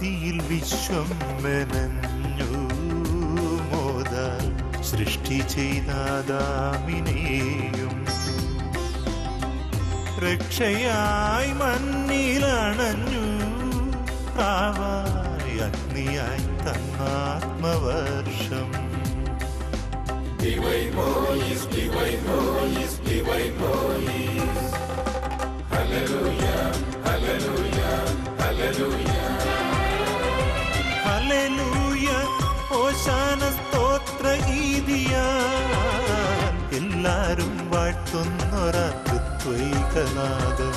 ഭക്തിയിൽ വിശ്വം മെനഞ്ഞു മോദാൽ സൃഷ്ടി ചെയ്താദാമിനെയും രക്ഷയായി മണ്ണിലണഞ്ഞു പ്രാവായി അഗ്നിയായി തന്നാത്മവർഷം ഹല്ലേലൂയ ഓശാന സ്തോത്ര ഗീതിയാ എല്ലാരും വാഴ്ത്തുന്നൊരത്വൈകനാഥം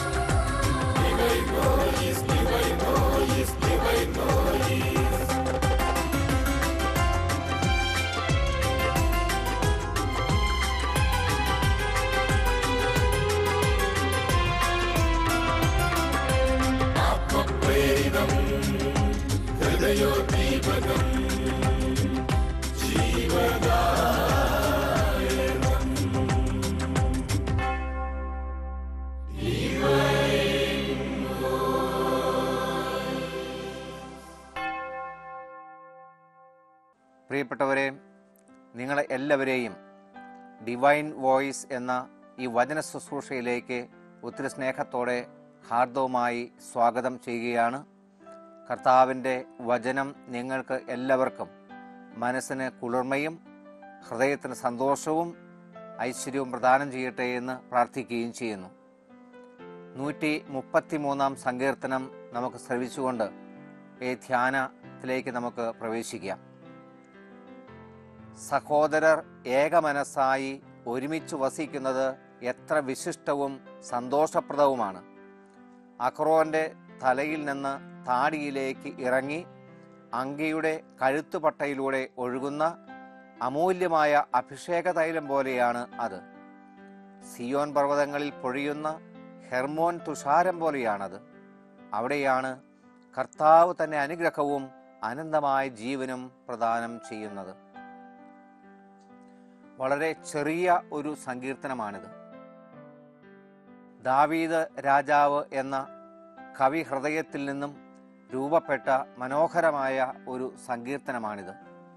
പ്രിയപ്പെട്ടവരെ നിങ്ങളെ എല്ലാവരെയും ഡിവൈൻ വോയിസ് എന്ന ഈ വചന ശുശ്രൂഷയിലേക്ക് ഒത്തിരി സ്നേഹത്തോടെ ഹാർദവുമായി സ്വാഗതം ചെയ്യുകയാണ് കർത്താവിൻ്റെ വചനം നിങ്ങൾക്ക് എല്ലാവർക്കും മനസ്സിന് കുളിർമയും ഹൃദയത്തിന് സന്തോഷവും ഐശ്വര്യവും പ്രദാനം ചെയ്യട്ടെ എന്ന് പ്രാർത്ഥിക്കുകയും ചെയ്യുന്നു നൂറ്റി മുപ്പത്തി മൂന്നാം സങ്കീർത്തനം നമുക്ക് ശ്രവിച്ചുകൊണ്ട് ഈ ധ്യാനത്തിലേക്ക് നമുക്ക് പ്രവേശിക്കാം സഹോദരർ ഏകമനസ്സായി ഒരുമിച്ച് വസിക്കുന്നത് എത്ര വിശിഷ്ടവും സന്തോഷപ്രദവുമാണ് അക്രോന്റെ തലയിൽ നിന്ന് താടിയിലേക്ക് ഇറങ്ങി അങ്കിയുടെ കഴുത്തുപട്ടയിലൂടെ ഒഴുകുന്ന അമൂല്യമായ അഭിഷേക തൈലം പോലെയാണ് അത് സിയോൻ പർവ്വതങ്ങളിൽ പൊഴിയുന്ന ഹെർമോൻ തുഷാരം പോലെയാണത് അവിടെയാണ് കർത്താവ് തന്നെ അനുഗ്രഹവും അനന്തമായ ജീവനും പ്രദാനം ചെയ്യുന്നത് വളരെ ചെറിയ ഒരു സങ്കീർത്തനമാണിത് ദാവീദ് രാജാവ് എന്ന കവി ഹൃദയത്തിൽ നിന്നും രൂപപ്പെട്ട മനോഹരമായ ഒരു സങ്കീർത്തനമാണിത്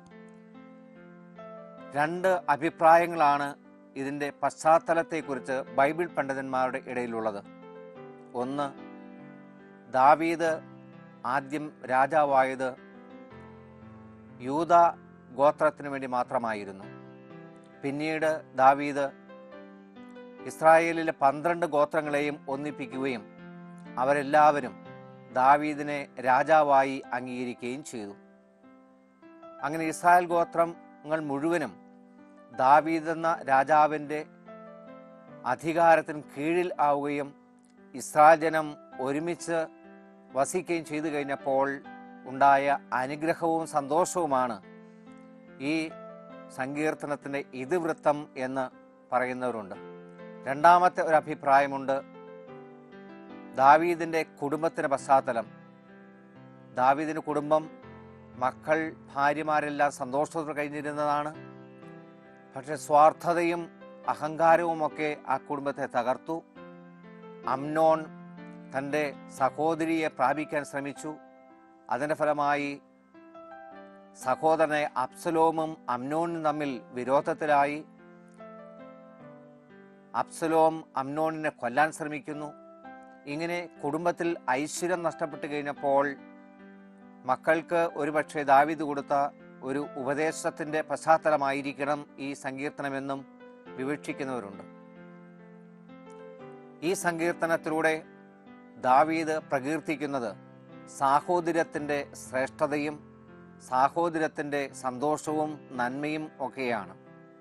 രണ്ട് അഭിപ്രായങ്ങളാണ് ഇതിൻ്റെ പശ്ചാത്തലത്തെക്കുറിച്ച് ബൈബിൾ പണ്ഡിതന്മാരുടെ ഇടയിലുള്ളത് ഒന്ന് ദാവീദ് ആദ്യം രാജാവായത് യൂത ഗോത്രത്തിനു വേണ്ടി മാത്രമായിരുന്നു പിന്നീട് ദാവീദ് ഇസ്രായേലിലെ പന്ത്രണ്ട് ഗോത്രങ്ങളെയും ഒന്നിപ്പിക്കുകയും അവരെല്ലാവരും ദാവീദിനെ രാജാവായി അംഗീകരിക്കുകയും ചെയ്തു അങ്ങനെ ഇസ്രായേൽ ഗോത്രങ്ങൾ മുഴുവനും ദാവീദ് എന്ന രാജാവിൻ്റെ അധികാരത്തിന് കീഴിൽ ആവുകയും ഇസ്രായേൽ ജനം ഒരുമിച്ച് വസിക്കുകയും ചെയ്തു കഴിഞ്ഞപ്പോൾ ഉണ്ടായ അനുഗ്രഹവും സന്തോഷവുമാണ് ഈ സങ്കീർത്തനത്തിൻ്റെ ഇതിവൃത്തം എന്ന് പറയുന്നവരുണ്ട് രണ്ടാമത്തെ ഒരു അഭിപ്രായമുണ്ട് ദാവീദിൻ്റെ കുടുംബത്തിൻ്റെ പശ്ചാത്തലം ദാവീദിൻ്റെ കുടുംബം മക്കൾ ഭാര്യമാരെല്ലാം സന്തോഷത്തോടെ കഴിഞ്ഞിരുന്നതാണ് പക്ഷെ സ്വാർത്ഥതയും അഹങ്കാരവുമൊക്കെ ആ കുടുംബത്തെ തകർത്തു അമ്നോൺ തൻ്റെ സഹോദരിയെ പ്രാപിക്കാൻ ശ്രമിച്ചു അതിൻ്റെ ഫലമായി സഹോദരനെ അബ്സലോമും അമ്നോനും തമ്മിൽ വിരോധത്തിലായി അബ്സലോം അമ്നോണിനെ കൊല്ലാൻ ശ്രമിക്കുന്നു ഇങ്ങനെ കുടുംബത്തിൽ ഐശ്വര്യം നഷ്ടപ്പെട്ടു കഴിഞ്ഞപ്പോൾ മക്കൾക്ക് ഒരുപക്ഷെ ദാവിദ് കൊടുത്ത ഒരു ഉപദേശത്തിൻ്റെ പശ്ചാത്തലമായിരിക്കണം ഈ സങ്കീർത്തനമെന്നും വിവക്ഷിക്കുന്നവരുണ്ട് ഈ സങ്കീർത്തനത്തിലൂടെ ദാവീദ് പ്രകീർത്തിക്കുന്നത് സാഹോദര്യത്തിൻ്റെ ശ്രേഷ്ഠതയും സാഹോദര്യത്തിൻ്റെ സന്തോഷവും നന്മയും ഒക്കെയാണ്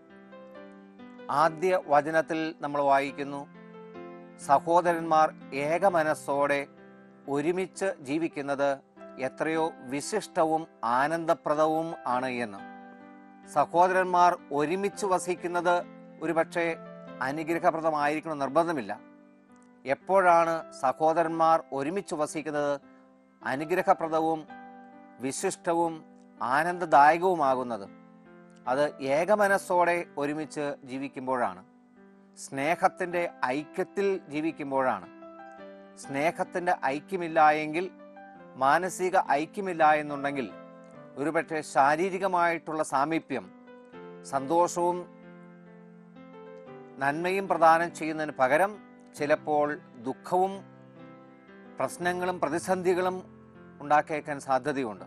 ആദ്യ വചനത്തിൽ നമ്മൾ വായിക്കുന്നു സഹോദരന്മാർ ഏകമനസ്സോടെ ഒരുമിച്ച് ജീവിക്കുന്നത് എത്രയോ വിശിഷ്ടവും ആനന്ദപ്രദവും ആണ് എന്ന് സഹോദരന്മാർ ഒരുമിച്ച് വസിക്കുന്നത് ഒരുപക്ഷെ അനുഗ്രഹപ്രദമായിരിക്കണം നിർബന്ധമില്ല എപ്പോഴാണ് സഹോദരന്മാർ ഒരുമിച്ച് വസിക്കുന്നത് അനുഗ്രഹപ്രദവും വിശിഷ്ടവും ആനന്ദദായകവുമാകുന്നത് അത് ഏകമനസ്സോടെ ഒരുമിച്ച് ജീവിക്കുമ്പോഴാണ് സ്നേഹത്തിൻ്റെ ഐക്യത്തിൽ ജീവിക്കുമ്പോഴാണ് സ്നേഹത്തിൻ്റെ ഐക്യമില്ല എങ്കിൽ മാനസിക ഐക്യമില്ല എന്നുണ്ടെങ്കിൽ ഒരുപക്ഷെ ശാരീരികമായിട്ടുള്ള സാമീപ്യം സന്തോഷവും നന്മയും പ്രദാനം ചെയ്യുന്നതിന് പകരം ചിലപ്പോൾ ദുഃഖവും പ്രശ്നങ്ങളും പ്രതിസന്ധികളും ഉണ്ടാക്കിയേക്കാൻ സാധ്യതയുണ്ട്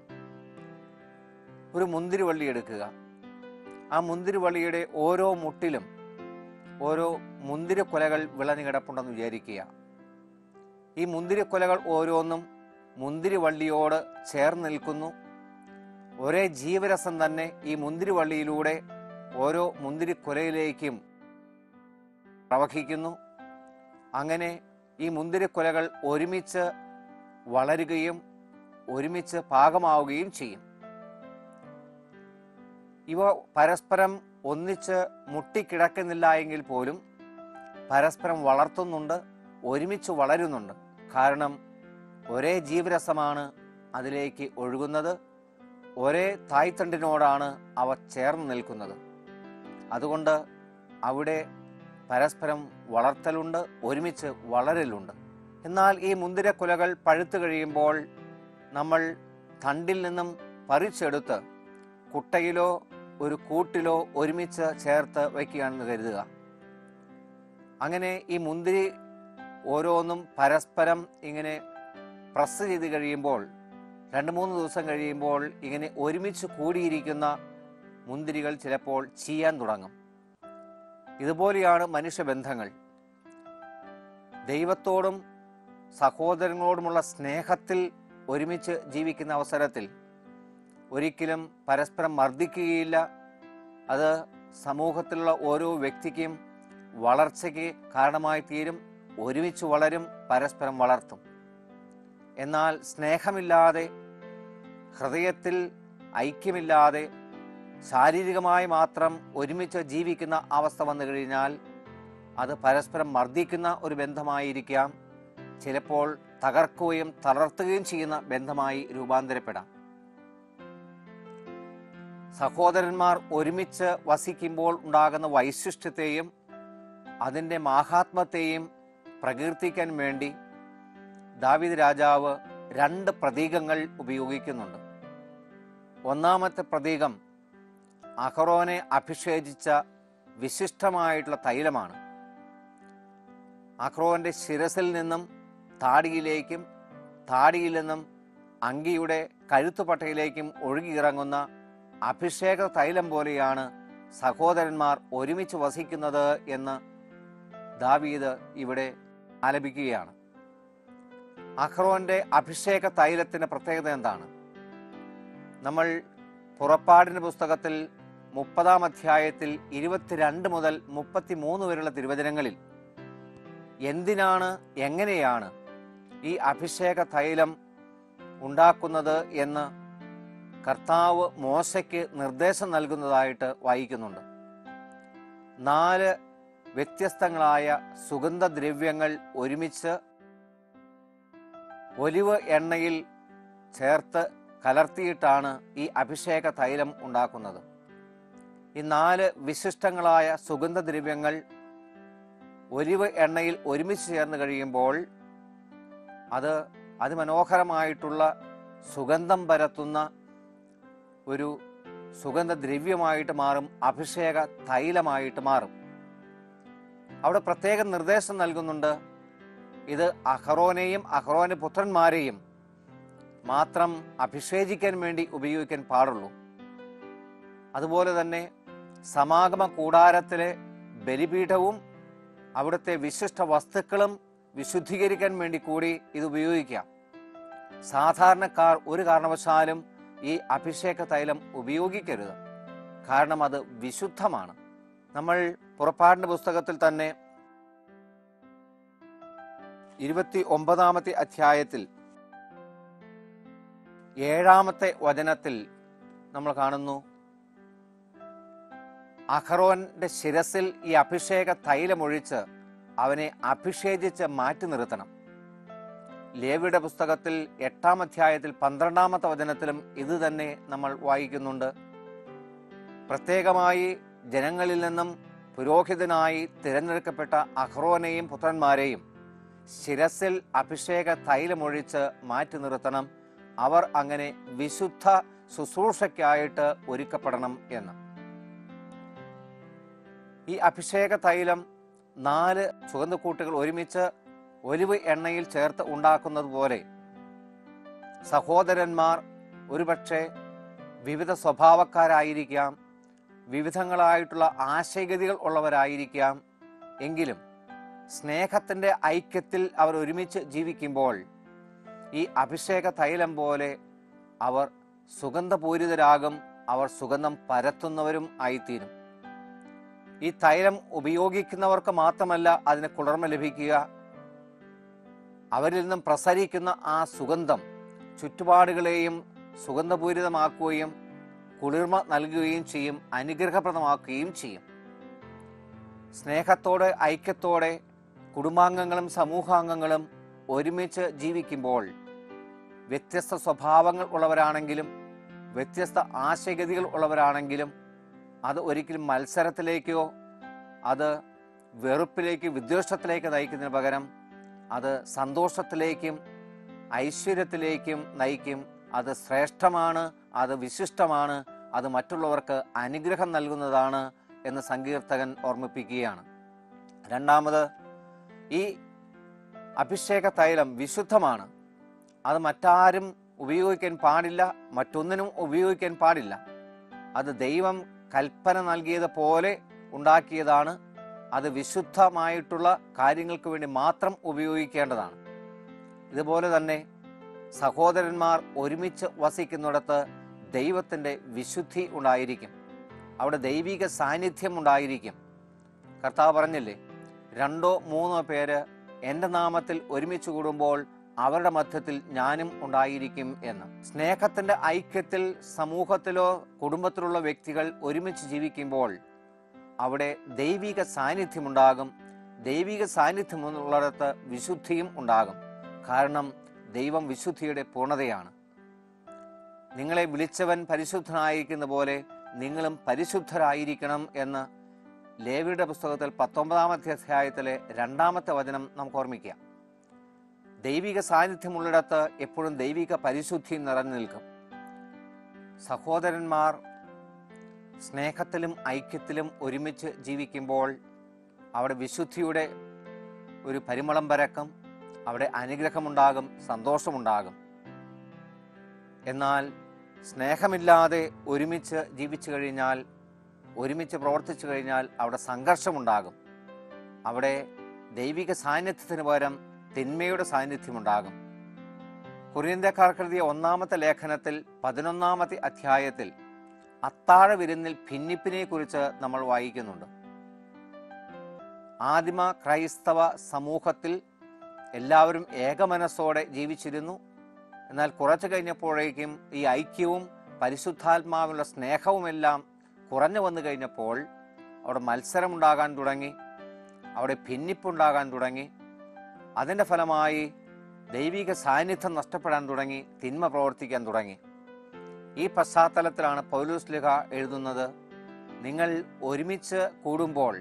ഒരു മുന്തിരിവള്ളി എടുക്കുക ആ മുന്തിരിവള്ളിയുടെ ഓരോ മുട്ടിലും ഓരോ മുന്തിരിക്കൊലകൾ വിളഞ്ഞു കിടപ്പുണ്ടെന്ന് വിചാരിക്കുക ഈ മുന്തിരിക്കൊലകൾ ഓരോന്നും മുന്തിരിവള്ളിയോട് ചേർന്ന് നിൽക്കുന്നു ഒരേ ജീവരസം തന്നെ ഈ മുന്തിരിവള്ളിയിലൂടെ ഓരോ മുന്തിരിക്കൊലയിലേക്കും പ്രവഹിക്കുന്നു അങ്ങനെ ഈ മുന്തിരിക്കൊലകൾ ഒരുമിച്ച് വളരുകയും ഒരുമിച്ച് പാകമാവുകയും ചെയ്യും ഇവ പരസ്പരം ഒന്നിച്ച് മുട്ടിക്കിടക്കുന്നില്ല എങ്കിൽ പോലും പരസ്പരം വളർത്തുന്നുണ്ട് ഒരുമിച്ച് വളരുന്നുണ്ട് കാരണം ഒരേ ജീവരസമാണ് അതിലേക്ക് ഒഴുകുന്നത് ഒരേ തായ്തണ്ടിനോടാണ് അവ ചേർന്ന് നിൽക്കുന്നത് അതുകൊണ്ട് അവിടെ പരസ്പരം വളർത്തലുണ്ട് ഒരുമിച്ച് വളരലുണ്ട് എന്നാൽ ഈ മുന്തിരക്കുലകൾ പഴുത്തു കഴിയുമ്പോൾ നമ്മൾ തണ്ടിൽ നിന്നും പറിച്ചെടുത്ത് കുട്ടയിലോ ഒരു കൂട്ടിലോ ഒരുമിച്ച് ചേർത്ത് വയ്ക്കുകയാണെന്ന് കരുതുക അങ്ങനെ ഈ മുന്തിരി ഓരോന്നും പരസ്പരം ഇങ്ങനെ പ്രസ് ചെയ്ത് കഴിയുമ്പോൾ രണ്ട് മൂന്ന് ദിവസം കഴിയുമ്പോൾ ഇങ്ങനെ ഒരുമിച്ച് കൂടിയിരിക്കുന്ന മുന്തിരികൾ ചിലപ്പോൾ ചീയാൻ തുടങ്ങും ഇതുപോലെയാണ് മനുഷ്യബന്ധങ്ങൾ ദൈവത്തോടും സഹോദരങ്ങളോടുമുള്ള സ്നേഹത്തിൽ ഒരുമിച്ച് ജീവിക്കുന്ന അവസരത്തിൽ ഒരിക്കലും പരസ്പരം മർദ്ദിക്കുകയില്ല അത് സമൂഹത്തിലുള്ള ഓരോ വ്യക്തിക്കും വളർച്ചയ്ക്ക് കാരണമായി തീരും ഒരുമിച്ച് വളരും പരസ്പരം വളർത്തും എന്നാൽ സ്നേഹമില്ലാതെ ഹൃദയത്തിൽ ഐക്യമില്ലാതെ ശാരീരികമായി മാത്രം ഒരുമിച്ച് ജീവിക്കുന്ന അവസ്ഥ വന്നു കഴിഞ്ഞാൽ അത് പരസ്പരം മർദ്ദിക്കുന്ന ഒരു ബന്ധമായിരിക്കാം ചിലപ്പോൾ തകർക്കുകയും തളർത്തുകയും ചെയ്യുന്ന ബന്ധമായി രൂപാന്തരപ്പെടാം സഹോദരന്മാർ ഒരുമിച്ച് വസിക്കുമ്പോൾ ഉണ്ടാകുന്ന വൈശിഷ്ട്യത്തെയും അതിൻ്റെ മാഹാത്മ്യത്തെയും പ്രകീർത്തിക്കാൻ വേണ്ടി ദാവിദ് രാജാവ് രണ്ട് പ്രതീകങ്ങൾ ഉപയോഗിക്കുന്നുണ്ട് ഒന്നാമത്തെ പ്രതീകം അഹറോനെ അഭിഷേചിച്ച വിശിഷ്ടമായിട്ടുള്ള തൈലമാണ് അഹ്റോന്റെ ശിരസിൽ നിന്നും താടിയിലേക്കും താടിയിൽ നിന്നും അങ്കിയുടെ കഴുത്തുപട്ടയിലേക്കും ഒഴുകിയിറങ്ങുന്ന അഭിഷേക തൈലം പോലെയാണ് സഹോദരന്മാർ ഒരുമിച്ച് വസിക്കുന്നത് എന്ന് ദാവീദ് ഇവിടെ ആലപിക്കുകയാണ് അഹ്റോന്റെ അഭിഷേക തൈലത്തിന്റെ പ്രത്യേകത എന്താണ് നമ്മൾ പുറപ്പാടിന്റെ പുസ്തകത്തിൽ മുപ്പതാം അധ്യായത്തിൽ ഇരുപത്തിരണ്ട് മുതൽ മുപ്പത്തിമൂന്ന് വരെയുള്ള തിരുവചനങ്ങളിൽ എന്തിനാണ് എങ്ങനെയാണ് ഈ അഭിഷേക തൈലം ഉണ്ടാക്കുന്നത് എന്ന് കർത്താവ് മോശയ്ക്ക് നിർദ്ദേശം നൽകുന്നതായിട്ട് വായിക്കുന്നുണ്ട് നാല് വ്യത്യസ്തങ്ങളായ സുഗന്ധദ്രവ്യങ്ങൾ ഒരുമിച്ച് ഒലിവ് എണ്ണയിൽ ചേർത്ത് കലർത്തിയിട്ടാണ് ഈ അഭിഷേക തൈലം ഉണ്ടാക്കുന്നത് ഈ നാല് വിശിഷ്ടങ്ങളായ സുഗന്ധദ്രവ്യങ്ങൾ ഒലിവ് എണ്ണയിൽ ഒരുമിച്ച് ചേർന്ന് കഴിയുമ്പോൾ അത് അതിമനോഹരമായിട്ടുള്ള സുഗന്ധം പരത്തുന്ന ഒരു സുഗന്ധദ്രവ്യമായിട്ട് മാറും അഭിഷേക തൈലമായിട്ട് മാറും അവിടെ പ്രത്യേക നിർദ്ദേശം നൽകുന്നുണ്ട് ഇത് അഹ്റോനെയും അഹ്റോന്റെ പുത്രന്മാരെയും മാത്രം അഭിഷേചിക്കാൻ വേണ്ടി ഉപയോഗിക്കാൻ പാടുള്ളൂ അതുപോലെ തന്നെ സമാഗമ കൂടാരത്തിലെ ബലിപീഠവും അവിടുത്തെ വിശിഷ്ട വസ്തുക്കളും വിശുദ്ധീകരിക്കാൻ വേണ്ടി കൂടി ഇത് ഉപയോഗിക്കാം സാധാരണക്കാർ ഒരു കാരണവശാലും ഈ അഭിഷേക തൈലം ഉപയോഗിക്കരുത് കാരണം അത് വിശുദ്ധമാണ് നമ്മൾ പുറപ്പാടിന്റെ പുസ്തകത്തിൽ തന്നെ ഇരുപത്തി ഒമ്പതാമത്തെ അധ്യായത്തിൽ ഏഴാമത്തെ വചനത്തിൽ നമ്മൾ കാണുന്നു അഹറോന്റെ ശിരസിൽ ഈ അഭിഷേക തൈലമൊഴിച്ച് അവനെ അഭിഷേചിച്ച് മാറ്റി നിർത്തണം ലേവിയുടെ പുസ്തകത്തിൽ എട്ടാം അധ്യായത്തിൽ പന്ത്രണ്ടാമത്തെ വചനത്തിലും ഇത് തന്നെ നമ്മൾ വായിക്കുന്നുണ്ട് പ്രത്യേകമായി ജനങ്ങളിൽ നിന്നും പുരോഹിതനായി തിരഞ്ഞെടുക്കപ്പെട്ട അഹ്റോനെയും പുത്രന്മാരെയും ശിരസിൽ അഭിഷേക തൈലമൊഴിച്ച് മാറ്റി നിർത്തണം അവർ അങ്ങനെ വിശുദ്ധ ശുശ്രൂഷയ്ക്കായിട്ട് ഒരുക്കപ്പെടണം എന്ന് ഈ അഭിഷേക തൈലം നാല് സുഗന്ധക്കൂട്ടുകൾ ഒരുമിച്ച് ഒലിവ് എണ്ണയിൽ ചേർത്ത് ഉണ്ടാക്കുന്നത് പോലെ സഹോദരന്മാർ ഒരുപക്ഷെ വിവിധ സ്വഭാവക്കാരായിരിക്കാം വിവിധങ്ങളായിട്ടുള്ള ആശയഗതികൾ ഉള്ളവരായിരിക്കാം എങ്കിലും സ്നേഹത്തിൻ്റെ ഐക്യത്തിൽ അവർ ഒരുമിച്ച് ജീവിക്കുമ്പോൾ ഈ അഭിഷേക തൈലം പോലെ അവർ സുഗന്ധപൂരിതരാകും അവർ സുഗന്ധം പരത്തുന്നവരും ആയിത്തീരും ഈ തൈലം ഉപയോഗിക്കുന്നവർക്ക് മാത്രമല്ല അതിന് കുളിർമ ലഭിക്കുക അവരിൽ നിന്നും പ്രസരിക്കുന്ന ആ സുഗന്ധം ചുറ്റുപാടുകളെയും സുഗന്ധപൂരിതമാക്കുകയും കുളിർമ നൽകുകയും ചെയ്യും അനുഗ്രഹപ്രദമാക്കുകയും ചെയ്യും സ്നേഹത്തോടെ ഐക്യത്തോടെ കുടുംബാംഗങ്ങളും സമൂഹാംഗങ്ങളും ഒരുമിച്ച് ജീവിക്കുമ്പോൾ വ്യത്യസ്ത സ്വഭാവങ്ങൾ ഉള്ളവരാണെങ്കിലും വ്യത്യസ്ത ആശയഗതികൾ ഉള്ളവരാണെങ്കിലും അത് ഒരിക്കലും മത്സരത്തിലേക്കോ അത് വെറുപ്പിലേക്ക് വിദ്വേഷത്തിലേക്ക് നയിക്കുന്നതിന് പകരം അത് സന്തോഷത്തിലേക്കും ഐശ്വര്യത്തിലേക്കും നയിക്കും അത് ശ്രേഷ്ഠമാണ് അത് വിശിഷ്ടമാണ് അത് മറ്റുള്ളവർക്ക് അനുഗ്രഹം നൽകുന്നതാണ് എന്ന് സങ്കീർത്തകൻ ഓർമ്മിപ്പിക്കുകയാണ് രണ്ടാമത് ഈ അഭിഷേക തൈലം വിശുദ്ധമാണ് അത് മറ്റാരും ഉപയോഗിക്കാൻ പാടില്ല മറ്റൊന്നിനും ഉപയോഗിക്കാൻ പാടില്ല അത് ദൈവം കൽപ്പന നൽകിയത് പോലെ ഉണ്ടാക്കിയതാണ് അത് വിശുദ്ധമായിട്ടുള്ള കാര്യങ്ങൾക്ക് വേണ്ടി മാത്രം ഉപയോഗിക്കേണ്ടതാണ് ഇതുപോലെ തന്നെ സഹോദരന്മാർ ഒരുമിച്ച് വസിക്കുന്നിടത്ത് ദൈവത്തിൻ്റെ വിശുദ്ധി ഉണ്ടായിരിക്കും അവിടെ ദൈവിക സാന്നിധ്യം ഉണ്ടായിരിക്കും കർത്താവ് പറഞ്ഞില്ലേ രണ്ടോ മൂന്നോ പേര് എൻ്റെ നാമത്തിൽ ഒരുമിച്ച് കൂടുമ്പോൾ അവരുടെ മധ്യത്തിൽ ഞാനും ഉണ്ടായിരിക്കും എന്ന് സ്നേഹത്തിൻ്റെ ഐക്യത്തിൽ സമൂഹത്തിലോ കുടുംബത്തിലുള്ള വ്യക്തികൾ ഒരുമിച്ച് ജീവിക്കുമ്പോൾ അവിടെ ദൈവിക സാന്നിധ്യമുണ്ടാകും ദൈവിക സാന്നിധ്യമുള്ളിടത്ത് വിശുദ്ധിയും ഉണ്ടാകും കാരണം ദൈവം വിശുദ്ധിയുടെ പൂർണ്ണതയാണ് നിങ്ങളെ വിളിച്ചവൻ പരിശുദ്ധനായിരിക്കുന്ന പോലെ നിങ്ങളും പരിശുദ്ധരായിരിക്കണം എന്ന് ലേവിയുടെ പുസ്തകത്തിൽ പത്തൊമ്പതാമത്തെ അധ്യായത്തിലെ രണ്ടാമത്തെ വചനം നമുക്ക് ഓർമ്മിക്കാം ദൈവിക സാന്നിധ്യമുള്ളിടത്ത് എപ്പോഴും ദൈവിക പരിശുദ്ധി നിറഞ്ഞു നിൽക്കും സഹോദരന്മാർ സ്നേഹത്തിലും ഐക്യത്തിലും ഒരുമിച്ച് ജീവിക്കുമ്പോൾ അവിടെ വിശുദ്ധിയുടെ ഒരു പരിമളം പരക്കും അവിടെ അനുഗ്രഹമുണ്ടാകും സന്തോഷമുണ്ടാകും എന്നാൽ സ്നേഹമില്ലാതെ ഒരുമിച്ച് ജീവിച്ചു കഴിഞ്ഞാൽ ഒരുമിച്ച് പ്രവർത്തിച്ചു കഴിഞ്ഞാൽ അവിടെ സംഘർഷമുണ്ടാകും അവിടെ ദൈവിക സാന്നിധ്യത്തിന് പകരം തിന്മയുടെ സാന്നിധ്യമുണ്ടാകും കുറിയന്തക്കാർക്കെഴുതിയ ഒന്നാമത്തെ ലേഖനത്തിൽ പതിനൊന്നാമത്തെ അധ്യായത്തിൽ അത്താഴ വിരുന്നിൽ ഭിന്നിപ്പിനെ കുറിച്ച് നമ്മൾ വായിക്കുന്നുണ്ട് ആദിമ ക്രൈസ്തവ സമൂഹത്തിൽ എല്ലാവരും ഏകമനസ്സോടെ ജീവിച്ചിരുന്നു എന്നാൽ കുറച്ചു കഴിഞ്ഞപ്പോഴേക്കും ഈ ഐക്യവും പരിശുദ്ധാത്മാവിനുള്ള സ്നേഹവുമെല്ലാം കുറഞ്ഞു വന്നു കഴിഞ്ഞപ്പോൾ അവിടെ മത്സരമുണ്ടാകാൻ തുടങ്ങി അവിടെ ഭിന്നിപ്പുണ്ടാകാൻ തുടങ്ങി അതിൻ്റെ ഫലമായി ദൈവിക സാന്നിധ്യം നഷ്ടപ്പെടാൻ തുടങ്ങി തിന്മ പ്രവർത്തിക്കാൻ തുടങ്ങി ഈ പശ്ചാത്തലത്തിലാണ് പൗലൂസ് ലിഹ എഴുതുന്നത് നിങ്ങൾ ഒരുമിച്ച് കൂടുമ്പോൾ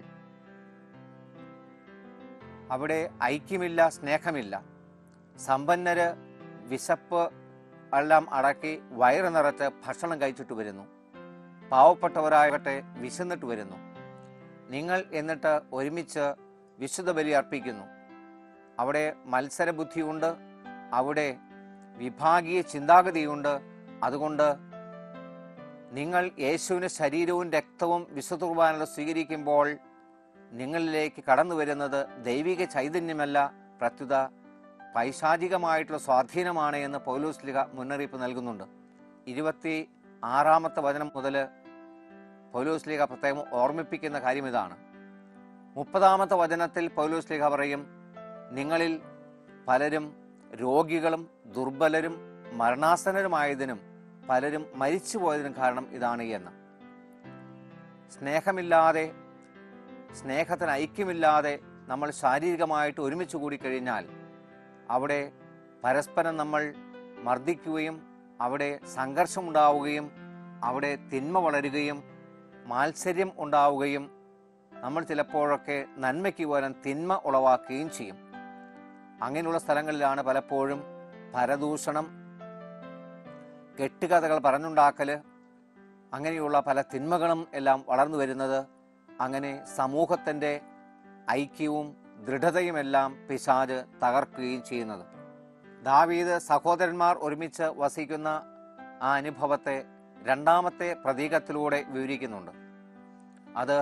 അവിടെ ഐക്യമില്ല സ്നേഹമില്ല സമ്പന്നര് വിശപ്പ് എല്ലാം അടക്കി വയറ് നിറച്ച് ഭക്ഷണം കഴിച്ചിട്ട് വരുന്നു പാവപ്പെട്ടവരാകട്ടെ വിശന്നിട്ട് വരുന്നു നിങ്ങൾ എന്നിട്ട് ഒരുമിച്ച് വിശുദ്ധ ബലി അർപ്പിക്കുന്നു അവിടെ മത്സരബുദ്ധിയുണ്ട് അവിടെ വിഭാഗീയ ചിന്താഗതിയുണ്ട് അതുകൊണ്ട് നിങ്ങൾ യേശുവിന് ശരീരവും രക്തവും വിശുദ്ധ കുർബാനകൾ സ്വീകരിക്കുമ്പോൾ നിങ്ങളിലേക്ക് കടന്നു വരുന്നത് ദൈവിക ചൈതന്യമല്ല പ്രത്യുത പൈശാചികമായിട്ടുള്ള സ്വാധീനമാണ് എന്ന് പൗലോസ് ലിഹ മുന്നറിയിപ്പ് നൽകുന്നുണ്ട് ഇരുപത്തി ആറാമത്തെ വചനം മുതൽ പൗലോസ് ലിഹ പ്രത്യേകം ഓർമ്മിപ്പിക്കുന്ന കാര്യം ഇതാണ് മുപ്പതാമത്തെ വചനത്തിൽ പൗലോസ് ലിഹ പറയും നിങ്ങളിൽ പലരും രോഗികളും ദുർബലരും മരണാസന്നരുമായതിനും പലരും മരിച്ചുപോയതിനും കാരണം ഇതാണ് എന്ന് സ്നേഹമില്ലാതെ സ്നേഹത്തിന് ഐക്യമില്ലാതെ നമ്മൾ ശാരീരികമായിട്ട് ഒരുമിച്ച് കൂടിക്കഴിഞ്ഞാൽ അവിടെ പരസ്പരം നമ്മൾ മർദ്ദിക്കുകയും അവിടെ സംഘർഷമുണ്ടാവുകയും അവിടെ തിന്മ വളരുകയും മാത്സര്യം ഉണ്ടാവുകയും നമ്മൾ ചിലപ്പോഴൊക്കെ നന്മയ്ക്ക് പകരം തിന്മ ഉളവാക്കുകയും ചെയ്യും അങ്ങനെയുള്ള സ്ഥലങ്ങളിലാണ് പലപ്പോഴും പരദൂഷണം കെട്ടുകഥകൾ പറഞ്ഞുണ്ടാക്കല് അങ്ങനെയുള്ള പല തിന്മകളും എല്ലാം വളർന്നു വരുന്നത് അങ്ങനെ സമൂഹത്തിൻ്റെ ഐക്യവും ദൃഢതയുമെല്ലാം പിശാജ് തകർക്കുകയും ചെയ്യുന്നത് ദാവീദ് സഹോദരന്മാർ ഒരുമിച്ച് വസിക്കുന്ന ആ അനുഭവത്തെ രണ്ടാമത്തെ പ്രതീകത്തിലൂടെ വിവരിക്കുന്നുണ്ട് അത്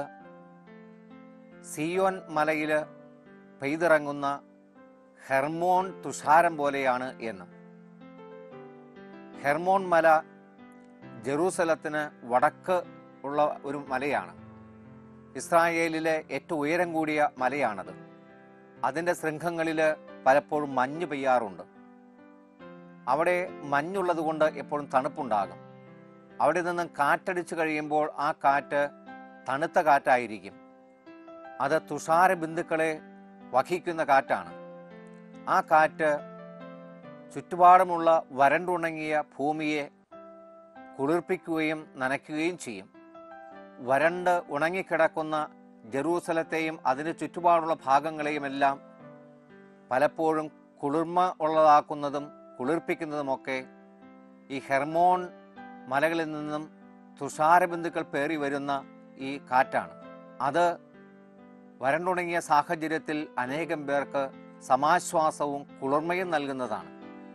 സിയോൻ മലയിൽ പെയ്തിറങ്ങുന്ന ഹെർമോൺ തുഷാരം പോലെയാണ് എന്ന് ഹെർമോൺ മല ജെറൂസലത്തിന് വടക്ക് ഉള്ള ഒരു മലയാണ് ഇസ്രായേലിലെ ഏറ്റവും ഉയരം കൂടിയ മലയാണത് അതിൻ്റെ ശൃംഖങ്ങളിൽ പലപ്പോഴും മഞ്ഞ് പെയ്യാറുണ്ട് അവിടെ മഞ്ഞുള്ളത് കൊണ്ട് എപ്പോഴും തണുപ്പുണ്ടാകും അവിടെ നിന്നും കാറ്റടിച്ചു കഴിയുമ്പോൾ ആ കാറ്റ് തണുത്ത കാറ്റായിരിക്കും അത് തുഷാര ബിന്ദുക്കളെ വഹിക്കുന്ന കാറ്റാണ് ആ കാറ്റ് ചുറ്റുപാടുമുള്ള വരണ്ടുണങ്ങിയ ഭൂമിയെ കുളിർപ്പിക്കുകയും നനയ്ക്കുകയും ചെയ്യും വരണ്ട് ഉണങ്ങിക്കിടക്കുന്ന ജെറൂസലത്തെയും അതിന് ചുറ്റുപാടുള്ള ഭാഗങ്ങളെയുമെല്ലാം പലപ്പോഴും കുളിർമ ഉള്ളതാക്കുന്നതും കുളിർപ്പിക്കുന്നതുമൊക്കെ ഈ ഹെർമോൺ മലകളിൽ നിന്നും തുഷാരബിന്ദുക്കൾ പേറി വരുന്ന ഈ കാറ്റാണ് അത് വരണ്ടുണങ്ങിയ സാഹചര്യത്തിൽ അനേകം പേർക്ക് സമാശ്വാസവും കുളിർമയും നൽകുന്നതാണ്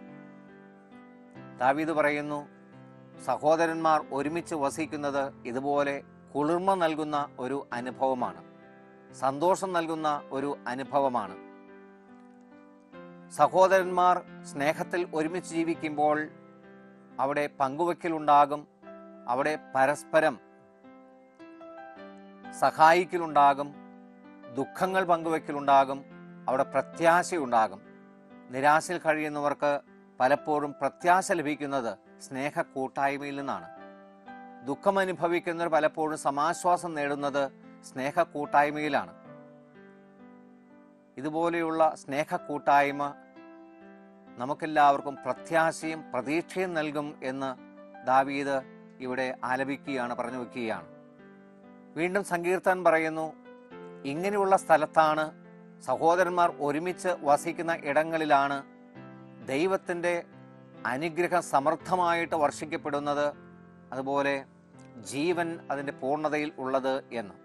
ദാവീദ് പറയുന്നു സഹോദരന്മാർ ഒരുമിച്ച് വസിക്കുന്നത് ഇതുപോലെ കുളിർമ നൽകുന്ന ഒരു അനുഭവമാണ് സന്തോഷം നൽകുന്ന ഒരു അനുഭവമാണ് സഹോദരന്മാർ സ്നേഹത്തിൽ ഒരുമിച്ച് ജീവിക്കുമ്പോൾ അവിടെ പങ്കുവയ്ക്കലുണ്ടാകും അവിടെ പരസ്പരം സഹായിക്കലുണ്ടാകും ദുഃഖങ്ങൾ പങ്കുവയ്ക്കലുണ്ടാകും അവിടെ പ്രത്യാശയുണ്ടാകും നിരാശയിൽ കഴിയുന്നവർക്ക് പലപ്പോഴും പ്രത്യാശ ലഭിക്കുന്നത് സ്നേഹ കൂട്ടായ്മയിൽ നിന്നാണ് ദുഃഖം അനുഭവിക്കുന്നവർ പലപ്പോഴും സമാശ്വാസം നേടുന്നത് സ്നേഹ കൂട്ടായ്മയിലാണ് ഇതുപോലെയുള്ള സ്നേഹ കൂട്ടായ്മ നമുക്കെല്ലാവർക്കും പ്രത്യാശയും പ്രതീക്ഷയും നൽകും എന്ന് ദാവീദ് ഇവിടെ ആലപിക്കുകയാണ് പറഞ്ഞു വയ്ക്കുകയാണ് വീണ്ടും സങ്കീർത്തൻ പറയുന്നു ഇങ്ങനെയുള്ള സ്ഥലത്താണ് സഹോദരന്മാർ ഒരുമിച്ച് വസിക്കുന്ന ഇടങ്ങളിലാണ് ദൈവത്തിൻ്റെ അനുഗ്രഹം സമർത്ഥമായിട്ട് വർഷിക്കപ്പെടുന്നത് അതുപോലെ ജീവൻ അതിൻ്റെ പൂർണ്ണതയിൽ ഉള്ളത് എന്ന്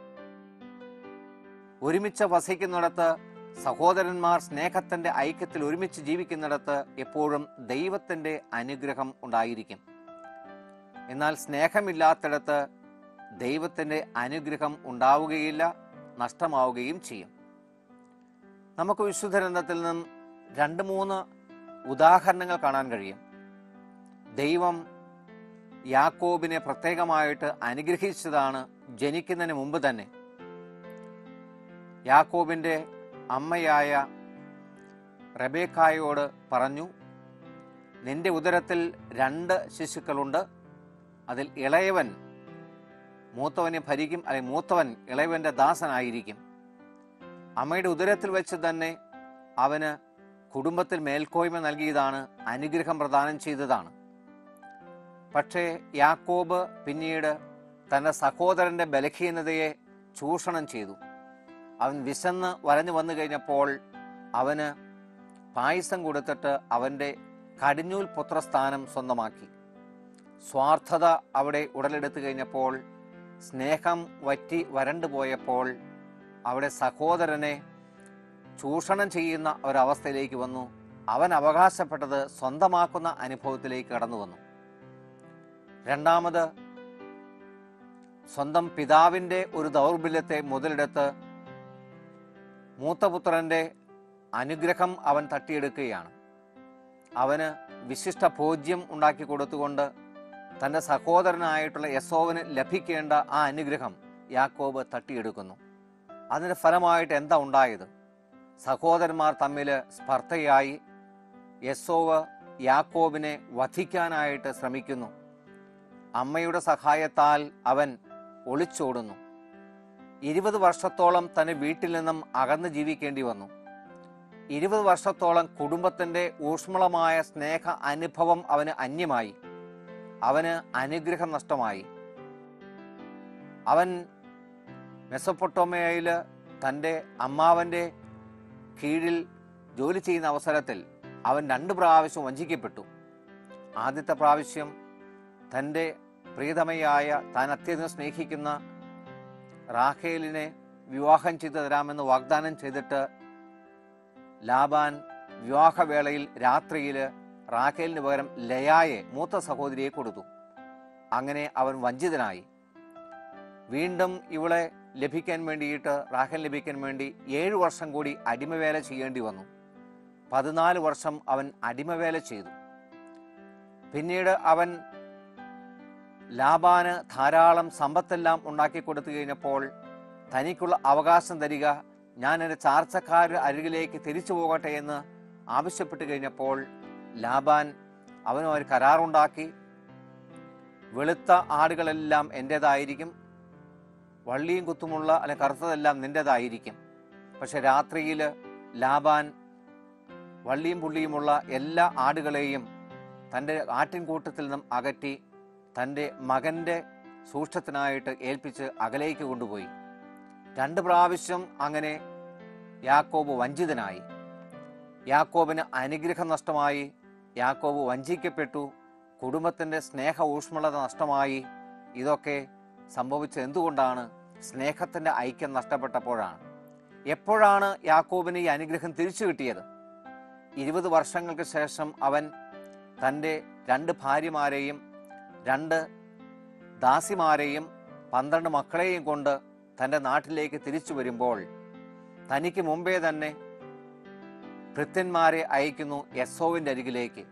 ഒരുമിച്ച് വസിക്കുന്നിടത്ത് സഹോദരന്മാർ സ്നേഹത്തിൻ്റെ ഐക്യത്തിൽ ഒരുമിച്ച് ജീവിക്കുന്നിടത്ത് എപ്പോഴും ദൈവത്തിൻ്റെ അനുഗ്രഹം ഉണ്ടായിരിക്കും എന്നാൽ സ്നേഹമില്ലാത്തിടത്ത് ദൈവത്തിൻ്റെ അനുഗ്രഹം ഉണ്ടാവുകയില്ല നഷ്ടമാവുകയും ചെയ്യും നമുക്ക് വിശുദ്ധരന്ധത്തിൽ നിന്നും രണ്ട് മൂന്ന് ഉദാഹരണങ്ങൾ കാണാൻ കഴിയും ദൈവം യാക്കോബിനെ പ്രത്യേകമായിട്ട് അനുഗ്രഹിച്ചതാണ് ജനിക്കുന്നതിന് മുമ്പ് തന്നെ യാക്കോബിൻ്റെ അമ്മയായ റബേക്കായോട് പറഞ്ഞു നിന്റെ ഉദരത്തിൽ രണ്ട് ശിശുക്കളുണ്ട് അതിൽ ഇളയവൻ മൂത്തവനെ ഭരിക്കും അല്ലെങ്കിൽ മൂത്തവൻ ഇളയവന്റെ ദാസനായിരിക്കും അമ്മയുടെ ഉദരത്തിൽ വെച്ച് തന്നെ അവന് കുടുംബത്തിൽ മേൽക്കോയ്മ നൽകിയതാണ് അനുഗ്രഹം പ്രദാനം ചെയ്തതാണ് പക്ഷേ യാക്കോബ് പിന്നീട് തൻ്റെ സഹോദരന്റെ ബലഹീനതയെ ചൂഷണം ചെയ്തു അവൻ വിശന്ന് വരഞ്ഞു വന്നു കഴിഞ്ഞപ്പോൾ അവന് പായസം കൊടുത്തിട്ട് അവൻ്റെ കടിഞ്ഞൂൽ പുത്രസ്ഥാനം സ്വന്തമാക്കി സ്വാർത്ഥത അവിടെ ഉടലെടുത്തു കഴിഞ്ഞപ്പോൾ സ്നേഹം വറ്റി വരണ്ടു പോയപ്പോൾ അവിടെ സഹോദരനെ ചൂഷണം ചെയ്യുന്ന ഒരവസ്ഥയിലേക്ക് വന്നു അവൻ അവകാശപ്പെട്ടത് സ്വന്തമാക്കുന്ന അനുഭവത്തിലേക്ക് കടന്നു വന്നു രണ്ടാമത് സ്വന്തം പിതാവിൻ്റെ ഒരു ദൗർബല്യത്തെ മുതലെടുത്ത് മൂത്തപുത്രന്റെ അനുഗ്രഹം അവൻ തട്ടിയെടുക്കുകയാണ് അവന് വിശിഷ്ട ഭോജ്യം ഉണ്ടാക്കി കൊടുത്തുകൊണ്ട് തൻ്റെ സഹോദരനായിട്ടുള്ള യസോവിന് ലഭിക്കേണ്ട ആ അനുഗ്രഹം യാക്കോബ് തട്ടിയെടുക്കുന്നു അതിൻ്റെ ഫലമായിട്ട് എന്താ ഉണ്ടായത് സഹോദരന്മാർ തമ്മിൽ സ്പർദ്ധയായി യസോവ് യാക്കോബിനെ വധിക്കാനായിട്ട് ശ്രമിക്കുന്നു അമ്മയുടെ സഹായത്താൽ അവൻ ഒളിച്ചോടുന്നു ഇരുപത് വർഷത്തോളം തന്നെ വീട്ടിൽ നിന്നും അകന്ന് ജീവിക്കേണ്ടി വന്നു ഇരുപത് വർഷത്തോളം കുടുംബത്തിന്റെ ഊഷ്മളമായ സ്നേഹ അനുഭവം അവന് അന്യമായി അവന് അനുഗ്രഹം നഷ്ടമായി അവൻ മെസ്സപ്പൊട്ടോമയയിൽ തൻ്റെ അമ്മാവൻ്റെ കീഴിൽ ജോലി ചെയ്യുന്ന അവസരത്തിൽ അവൻ രണ്ട് പ്രാവശ്യം വഞ്ചിക്കപ്പെട്ടു ആദ്യത്തെ പ്രാവശ്യം തൻ്റെ പ്രീതമയായ താൻ അത്യധികം സ്നേഹിക്കുന്ന റാഖേലിനെ വിവാഹം ചെയ്തു തരാമെന്ന് വാഗ്ദാനം ചെയ്തിട്ട് ലാബാൻ വിവാഹവേളയിൽ രാത്രിയിൽ റാഖേലിന് പകരം ലയായെ മൂത്ത സഹോദരിയെ കൊടുത്തു അങ്ങനെ അവൻ വഞ്ചിതനായി വീണ്ടും ഇവളെ ലഭിക്കാൻ വേണ്ടിയിട്ട് റാഖേൽ ലഭിക്കാൻ വേണ്ടി ഏഴു വർഷം കൂടി അടിമവേല ചെയ്യേണ്ടി വന്നു പതിനാല് വർഷം അവൻ അടിമവേല ചെയ്തു പിന്നീട് അവൻ ലാബാന് ധാരാളം സമ്പത്തെല്ലാം ഉണ്ടാക്കി കൊടുത്തു കഴിഞ്ഞപ്പോൾ തനിക്കുള്ള അവകാശം തരിക ഞാൻ എൻ്റെ ചാർച്ചക്കാരുടെ അരികിലേക്ക് തിരിച്ചു പോകട്ടെ എന്ന് ആവശ്യപ്പെട്ട് കഴിഞ്ഞപ്പോൾ ലാബാൻ അവനും ഒരു കരാറുണ്ടാക്കി വെളുത്ത ആടുകളെല്ലാം എൻ്റേതായിരിക്കും വള്ളിയും കുത്തുമുള്ള അല്ലെ കറുത്തതെല്ലാം നിൻ്റേതായിരിക്കും പക്ഷെ രാത്രിയിൽ ലാബാൻ വള്ളിയും പുള്ളിയുമുള്ള എല്ലാ ആടുകളെയും തൻ്റെ ആട്ടിൻകൂട്ടത്തിൽ നിന്നും അകറ്റി തൻ്റെ മകൻ്റെ സൂക്ഷ്മത്തിനായിട്ട് ഏൽപ്പിച്ച് അകലേക്ക് കൊണ്ടുപോയി രണ്ട് പ്രാവശ്യം അങ്ങനെ യാക്കോബ് വഞ്ചിതനായി യാക്കോബിന് അനുഗ്രഹം നഷ്ടമായി യാക്കോബ് വഞ്ചിക്കപ്പെട്ടു കുടുംബത്തിൻ്റെ സ്നേഹ ഊഷ്മളത നഷ്ടമായി ഇതൊക്കെ സംഭവിച്ചത് എന്തുകൊണ്ടാണ് സ്നേഹത്തിൻ്റെ ഐക്യം നഷ്ടപ്പെട്ടപ്പോഴാണ് എപ്പോഴാണ് യാക്കോബിന് ഈ അനുഗ്രഹം തിരിച്ചു കിട്ടിയത് ഇരുപത് വർഷങ്ങൾക്ക് ശേഷം അവൻ തൻ്റെ രണ്ട് ഭാര്യമാരെയും രണ്ട് ദാസിമാരെയും പന്ത്രണ്ട് മക്കളെയും കൊണ്ട് തൻ്റെ നാട്ടിലേക്ക് തിരിച്ചു വരുമ്പോൾ തനിക്ക് മുമ്പേ തന്നെ ഭൃത്യന്മാരെ അയക്കുന്നു യസോവിൻ്റെ അരികിലേക്ക്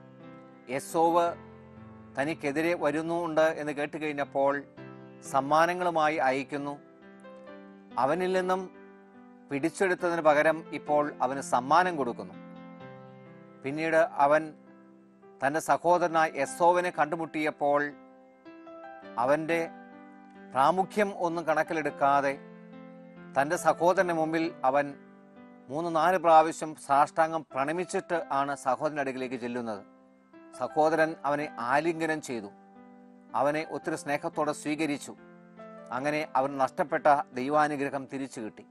യസോവ് തനിക്കെതിരെ വരുന്നുണ്ട് എന്ന് കേട്ട് കഴിഞ്ഞപ്പോൾ സമ്മാനങ്ങളുമായി അയക്കുന്നു അവനിൽ നിന്നും പിടിച്ചെടുത്തതിന് പകരം ഇപ്പോൾ അവന് സമ്മാനം കൊടുക്കുന്നു പിന്നീട് അവൻ തൻ്റെ സഹോദരനായ യസോവിനെ കണ്ടുമുട്ടിയപ്പോൾ അവൻ്റെ പ്രാമുഖ്യം ഒന്നും കണക്കിലെടുക്കാതെ തൻ്റെ സഹോദരന് മുമ്പിൽ അവൻ മൂന്ന് നാല് പ്രാവശ്യം സാഷ്ടാംഗം പ്രണമിച്ചിട്ട് ആണ് സഹോദരൻ്റെ അടുക്കിലേക്ക് ചെല്ലുന്നത് സഹോദരൻ അവനെ ആലിംഗനം ചെയ്തു അവനെ ഒത്തിരി സ്നേഹത്തോടെ സ്വീകരിച്ചു അങ്ങനെ അവൻ നഷ്ടപ്പെട്ട ദൈവാനുഗ്രഹം തിരിച്ചു കിട്ടി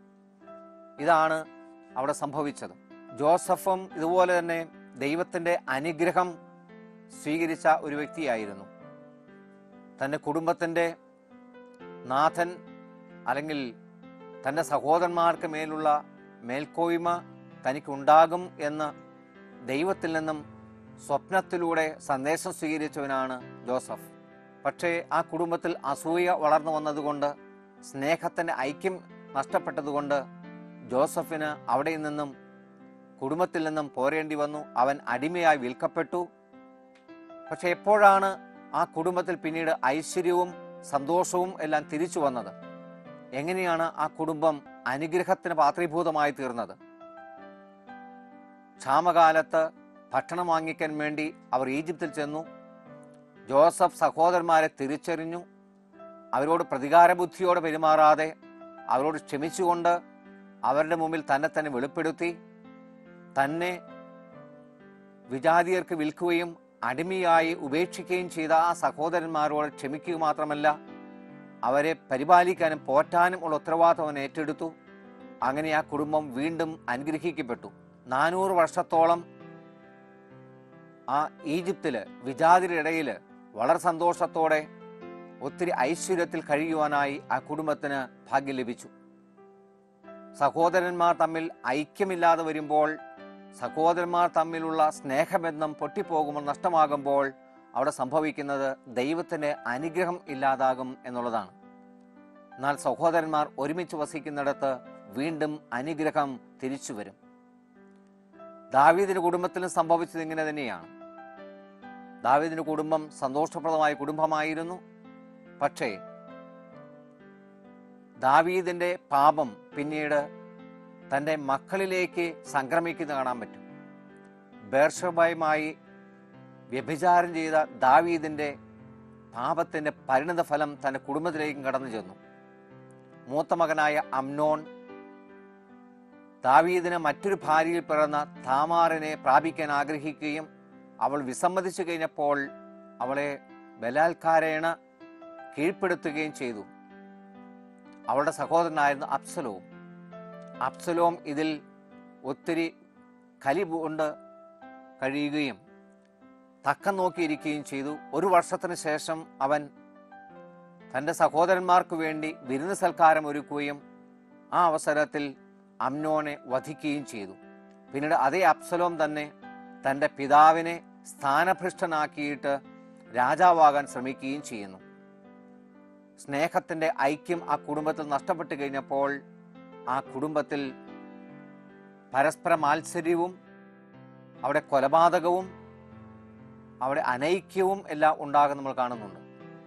ഇതാണ് അവിടെ സംഭവിച്ചത് ജോസഫും ഇതുപോലെ തന്നെ ദൈവത്തിൻ്റെ അനുഗ്രഹം സ്വീകരിച്ച ഒരു വ്യക്തിയായിരുന്നു തൻ്റെ കുടുംബത്തിൻ്റെ നാഥൻ അല്ലെങ്കിൽ തൻ്റെ സഹോദരന്മാർക്ക് മേലുള്ള മേൽക്കോയ്മ തനിക്കുണ്ടാകും എന്ന് ദൈവത്തിൽ നിന്നും സ്വപ്നത്തിലൂടെ സന്ദേശം സ്വീകരിച്ചവനാണ് ജോസഫ് പക്ഷേ ആ കുടുംബത്തിൽ അസൂയ വളർന്നു വന്നതുകൊണ്ട് സ്നേഹത്തിൻ്റെ ഐക്യം നഷ്ടപ്പെട്ടതുകൊണ്ട് ജോസഫിന് അവിടെ നിന്നും കുടുംബത്തിൽ നിന്നും പോരേണ്ടി വന്നു അവൻ അടിമയായി വിൽക്കപ്പെട്ടു പക്ഷെ എപ്പോഴാണ് ആ കുടുംബത്തിൽ പിന്നീട് ഐശ്വര്യവും സന്തോഷവും എല്ലാം തിരിച്ചു വന്നത് എങ്ങനെയാണ് ആ കുടുംബം അനുഗ്രഹത്തിന് പാത്രീഭൂതമായി തീർന്നത് ക്ഷാമകാലത്ത് ഭക്ഷണം വാങ്ങിക്കാൻ വേണ്ടി അവർ ഈജിപ്തിൽ ചെന്നു ജോസഫ് സഹോദരന്മാരെ തിരിച്ചറിഞ്ഞു അവരോട് പ്രതികാര ബുദ്ധിയോടെ പെരുമാറാതെ അവരോട് ക്ഷമിച്ചുകൊണ്ട് അവരുടെ മുമ്പിൽ തന്നെ തന്നെ വെളിപ്പെടുത്തി തന്നെ വിജാതിയർക്ക് വിൽക്കുകയും അടിമയായി ഉപേക്ഷിക്കുകയും ചെയ്ത ആ സഹോദരന്മാരോട് ക്ഷമിക്കുക മാത്രമല്ല അവരെ പരിപാലിക്കാനും പോറ്റാനും ഉള്ള ഉത്തരവാദിത്വം അവൻ ഏറ്റെടുത്തു അങ്ങനെ ആ കുടുംബം വീണ്ടും അനുഗ്രഹിക്കപ്പെട്ടു നാനൂറ് വർഷത്തോളം ആ ഈജിപ്തില് വിജാതിയുടെ ഇടയിൽ വളരെ സന്തോഷത്തോടെ ഒത്തിരി ഐശ്വര്യത്തിൽ കഴിയുവാനായി ആ കുടുംബത്തിന് ഭാഗ്യം ലഭിച്ചു സഹോദരന്മാർ തമ്മിൽ ഐക്യമില്ലാതെ വരുമ്പോൾ സഹോദരന്മാർ തമ്മിലുള്ള സ്നേഹബന്ധം പൊട്ടിപ്പോകുമ്പോൾ നഷ്ടമാകുമ്പോൾ അവിടെ സംഭവിക്കുന്നത് ദൈവത്തിൻ്റെ അനുഗ്രഹം ഇല്ലാതാകും എന്നുള്ളതാണ് എന്നാൽ സഹോദരന്മാർ ഒരുമിച്ച് വസിക്കുന്നിടത്ത് വീണ്ടും അനുഗ്രഹം തിരിച്ചു വരും ദാവീദിന്റെ കുടുംബത്തിലും സംഭവിച്ചത് ഇങ്ങനെ തന്നെയാണ് ദാവീദിന്റെ കുടുംബം സന്തോഷപ്രദമായ കുടുംബമായിരുന്നു പക്ഷേ ദാവീദിന്റെ പാപം പിന്നീട് തൻ്റെ മക്കളിലേക്ക് സംക്രമിക്കുന്ന കാണാൻ പറ്റും ബേർഷബയുമായി വ്യഭിചാരം ചെയ്ത ദാവീദിന്റെ പാപത്തിന്റെ പരിണിത ഫലം തൻ്റെ കുടുംബത്തിലേക്കും കടന്നു ചെന്നു മൂത്ത മകനായ അമ്നോൺ ദാവീദിന് മറ്റൊരു ഭാര്യയിൽ പിറന്ന താമാറിനെ പ്രാപിക്കാൻ ആഗ്രഹിക്കുകയും അവൾ വിസമ്മതിച്ചു കഴിഞ്ഞപ്പോൾ അവളെ ബലാത്കാരേണ കീഴ്പ്പെടുത്തുകയും ചെയ്തു അവളുടെ സഹോദരനായിരുന്നു അപ്സലോം അപ്സലോം ഇതിൽ ഒത്തിരി കലി കൊണ്ട് കഴിയുകയും തക്കം നോക്കിയിരിക്കുകയും ചെയ്തു ഒരു വർഷത്തിന് ശേഷം അവൻ തൻ്റെ സഹോദരന്മാർക്ക് വേണ്ടി വിരുന്ന് സൽക്കാരം ഒരുക്കുകയും ആ അവസരത്തിൽ അമ്നോനെ വധിക്കുകയും ചെയ്തു പിന്നീട് അതേ അപ്സലോം തന്നെ തൻ്റെ പിതാവിനെ സ്ഥാനഭ്രഷ്ടനാക്കിയിട്ട് രാജാവാകാൻ ശ്രമിക്കുകയും ചെയ്യുന്നു സ്നേഹത്തിൻ്റെ ഐക്യം ആ കുടുംബത്തിൽ നഷ്ടപ്പെട്ടു കഴിഞ്ഞപ്പോൾ ആ കുടുംബത്തിൽ പരസ്പര മാത്സര്യവും അവിടെ കൊലപാതകവും അവിടെ അനൈക്യവും എല്ലാം ഉണ്ടാകുന്ന നമ്മൾ കാണുന്നുണ്ട്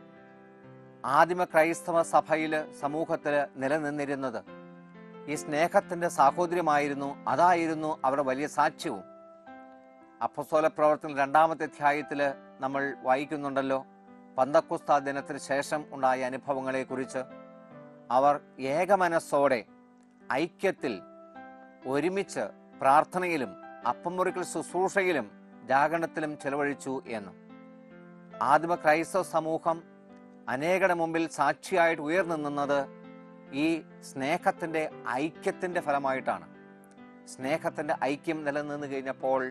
ആദിമ ക്രൈസ്തവ സഭയിൽ സമൂഹത്തിൽ നിലനിന്നിരുന്നത് ഈ സ്നേഹത്തിന്റെ സാഹോദര്യമായിരുന്നു അതായിരുന്നു അവരുടെ വലിയ സാക്ഷ്യവും അപ്പസ്തോല പ്രവർത്തനം രണ്ടാമത്തെ അധ്യായത്തിൽ നമ്മൾ വായിക്കുന്നുണ്ടല്ലോ പന്തക്കുസ്ത ദിനത്തിന് ശേഷം ഉണ്ടായ അനുഭവങ്ങളെക്കുറിച്ച് അവർ ഏകമനസ്സോടെ ഐക്യത്തിൽ ഒരുമിച്ച് പ്രാർത്ഥനയിലും അപ്പം മുറിക്കൽ ശുശ്രൂഷയിലും ജാഗരണത്തിലും ചെലവഴിച്ചു എന്ന് ആദിമ ക്രൈസ്തവ സമൂഹം അനേകരുടെ മുമ്പിൽ സാക്ഷിയായിട്ട് ഉയർന്നു നിന്നത് ഈ സ്നേഹത്തിന്റെ ഐക്യത്തിന്റെ ഫലമായിട്ടാണ് സ്നേഹത്തിന്റെ ഐക്യം നിലനിന്ന് കഴിഞ്ഞപ്പോൾ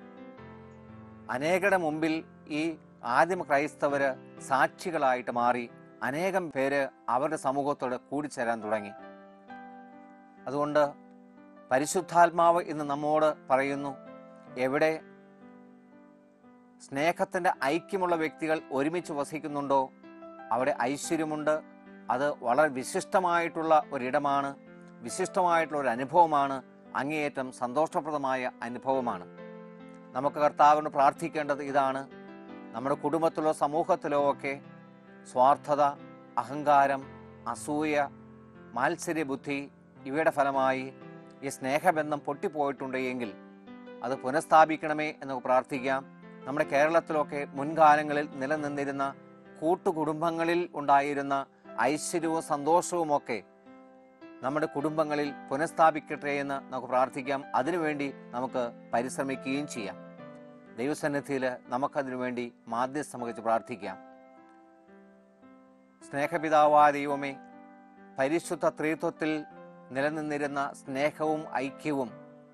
അനേകരുടെ മുമ്പിൽ ഈ ആദിമ ക്രൈസ്തവര് സാക്ഷികളായിട്ട് മാറി അനേകം പേര് അവരുടെ സമൂഹത്തോട് കൂടിച്ചേരാൻ തുടങ്ങി അതുകൊണ്ട് പരിശുദ്ധാത്മാവ് ഇന്ന് നമ്മോട് പറയുന്നു എവിടെ സ്നേഹത്തിന്റെ ഐക്യമുള്ള വ്യക്തികൾ ഒരുമിച്ച് വസിക്കുന്നുണ്ടോ അവിടെ ഐശ്വര്യമുണ്ട് അത് വളരെ വിശിഷ്ടമായിട്ടുള്ള ഒരിടമാണ് വിശിഷ്ടമായിട്ടുള്ള ഒരു അനുഭവമാണ് അങ്ങേയറ്റം സന്തോഷപ്രദമായ അനുഭവമാണ് നമുക്ക് കർത്താവിന് പ്രാർത്ഥിക്കേണ്ടത് ഇതാണ് നമ്മുടെ കുടുംബത്തിലോ സമൂഹത്തിലോ ഒക്കെ സ്വാർത്ഥത അഹങ്കാരം അസൂയ മാത്സര്യബുദ്ധി ഇവയുടെ ഫലമായി ഈ സ്നേഹബന്ധം പൊട്ടിപ്പോയിട്ടുണ്ട് എങ്കിൽ അത് പുനഃസ്ഥാപിക്കണമേ എന്ന് പ്രാർത്ഥിക്കാം നമ്മുടെ കേരളത്തിലൊക്കെ മുൻകാലങ്ങളിൽ നിലനിന്നിരുന്ന കൂട്ടുകുടുംബങ്ങളിൽ ഉണ്ടായിരുന്ന ഐശ്വര്യവും സന്തോഷവുമൊക്കെ നമ്മുടെ കുടുംബങ്ങളിൽ പുനഃസ്ഥാപിക്കട്ടെ എന്ന് നമുക്ക് പ്രാർത്ഥിക്കാം അതിനുവേണ്ടി നമുക്ക് പരിശ്രമിക്കുകയും ചെയ്യാം ദൈവസന്നിധിയിൽ നമുക്കതിനു വേണ്ടി മാധ്യസ്ഥം വഹിച്ച് പ്രാർത്ഥിക്കാം സ്നേഹപിതാവായ ദൈവമേ പരിശുദ്ധ ത്രിത്വത്തിൽ നിലനിന്നിരുന്ന സ്നേഹവും ഐക്യവും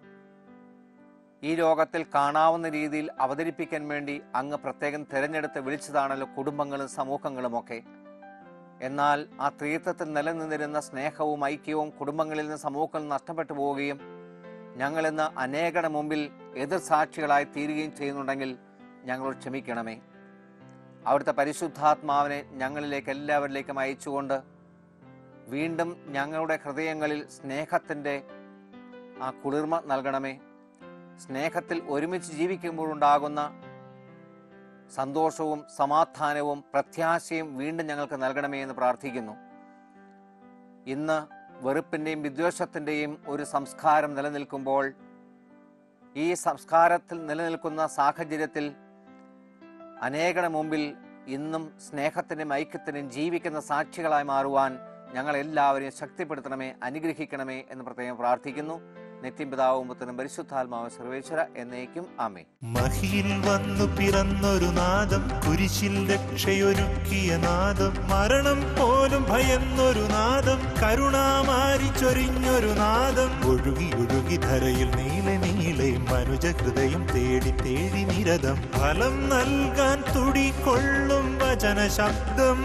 ഈ ലോകത്തിൽ കാണാവുന്ന രീതിയിൽ അവതരിപ്പിക്കാൻ വേണ്ടി അങ്ങ് പ്രത്യേകം തിരഞ്ഞെടുത്ത് വിളിച്ചതാണല്ലോ കുടുംബങ്ങളും സമൂഹങ്ങളുമൊക്കെ എന്നാൽ ആ ത്രിത്വത്തിൽ നിലനിന്നിരുന്ന സ്നേഹവും ഐക്യവും കുടുംബങ്ങളിൽ നിന്ന് സമൂഹത്തിൽ നിന്ന് നഷ്ടപ്പെട്ടു പോവുകയും ഞങ്ങൾ ഇന്ന് അനേകരുടെ മുമ്പിൽ എതിർ സാക്ഷികളായി തീരുകയും ചെയ്യുന്നുണ്ടെങ്കിൽ ഞങ്ങളോട് ക്ഷമിക്കണമേ അവിടുത്തെ പരിശുദ്ധാത്മാവിനെ ഞങ്ങളിലേക്ക് എല്ലാവരിലേക്കും അയച്ചുകൊണ്ട് വീണ്ടും ഞങ്ങളുടെ ഹൃദയങ്ങളിൽ സ്നേഹത്തിൻ്റെ ആ കുളിർമ നൽകണമേ സ്നേഹത്തിൽ ഒരുമിച്ച് ജീവിക്കുമ്പോഴുണ്ടാകുന്ന സന്തോഷവും സമാധാനവും പ്രത്യാശയും വീണ്ടും ഞങ്ങൾക്ക് നൽകണമേ എന്ന് പ്രാർത്ഥിക്കുന്നു ഇന്ന് വെറുപ്പിൻ്റെയും വിദ്വേഷത്തിൻ്റെയും ഒരു സംസ്കാരം നിലനിൽക്കുമ്പോൾ ഈ സംസ്കാരത്തിൽ നിലനിൽക്കുന്ന സാഹചര്യത്തിൽ അനേകരുടെ മുമ്പിൽ ഇന്നും സ്നേഹത്തിൻ്റെയും ഐക്യത്തിൻ്റെയും ജീവിക്കുന്ന സാക്ഷികളായി മാറുവാൻ ഞങ്ങളെല്ലാവരെയും ശക്തിപ്പെടുത്തണമേ അനുഗ്രഹിക്കണമേ എന്ന് പ്രത്യേകം പ്രാർത്ഥിക്കുന്നു നിത്യം പിതാവും പുത്രനും പരിശുദ്ധാത്മാവ് സർവേശ്വര എന്നേക്കും ആമേ മഹിയിൽ വന്നു പിറന്നൊരു നാദം കുരിശിൽ രക്ഷയൊരുക്കിയ നാദം മരണം പോലും ഭയന്നൊരു നാദം കരുണാമാരി ചൊരിഞ്ഞൊരു നാദം ഒഴുകി ഒഴുകി ധരയിൽ നീളെ നീളെ മനുജ ഹൃദയം തേടി തേടി നിരതം ഫലം നൽകാൻ തുടികൊള്ളും വചന ശബ്ദം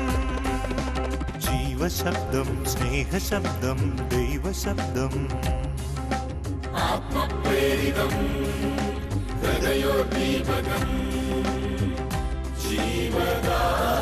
ജീവശബ്ദം സ്നേഹശബ്ദം ദൈവശബ്ദം ആത്മപ്രേരിതം ഹൃദയോദ്ദീപകം ജീവദാ